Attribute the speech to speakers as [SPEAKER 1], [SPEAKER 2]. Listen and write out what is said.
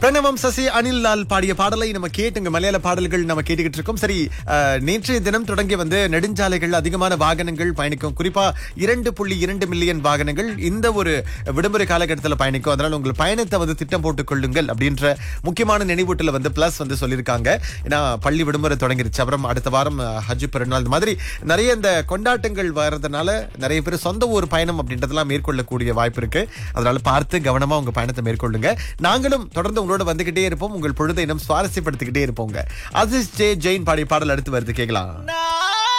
[SPEAKER 1] பிரணவம் சசி அனில் லால் பாடிய பாடலை நம்ம கேட்டுங்க மலையாள பாடல்கள் நம்ம கேட்டுக்கிட்டு இருக்கோம் சரி அஹ், நேற்றைய தினம் தொடங்கி வந்து நெடுஞ்சாலைகள் அதிகமான வாகனங்கள் பயணிக்கும் குறிப்பா இரண்டு புள்ளி இரண்டு மில்லியன் வாகனங்கள் இந்த ஒரு விடுமுறை காலகட்டத்தில் பயணிக்கும் அதனால உங்கள் பயணத்தை வந்து திட்டம் போட்டுக் கொள்ளுங்கள் அப்படின்ற முக்கியமான நினைவூட்டல வந்து பிளஸ் வந்து சொல்லியிருக்காங்க ஏன்னா பள்ளி விடுமுறை தொடங்கிருச்சு அப்புறம் அடுத்த வாரம் அஹ், ஹஜ் பெருநாள் இந்த மாதிரி நிறைய இந்த கொண்டாட்டங்கள் வர்றதுனால நிறைய பேர் சொந்த ஊர் பயணம் அப்படின்றதெல்லாம் மேற்கொள்ளக்கூடிய வாய்ப்பு இருக்கு அதனால பார்த்து கவனமா உங்க பயணத்தை மேற்கொள்ளுங்க நாங்களும் தொடர்ந்து உங்களோட வந்துகிட்டே இருப்போம் உங்கள் பொழுதை இன்னும் சுவாரஸ்யப்படுத்திக்கிட்டே இருப்போங்க அசிஸ் ஜே ஜெயின் பாடிய பாடல் அடுத்து வருது கேட்கலாம்
[SPEAKER 2] நான்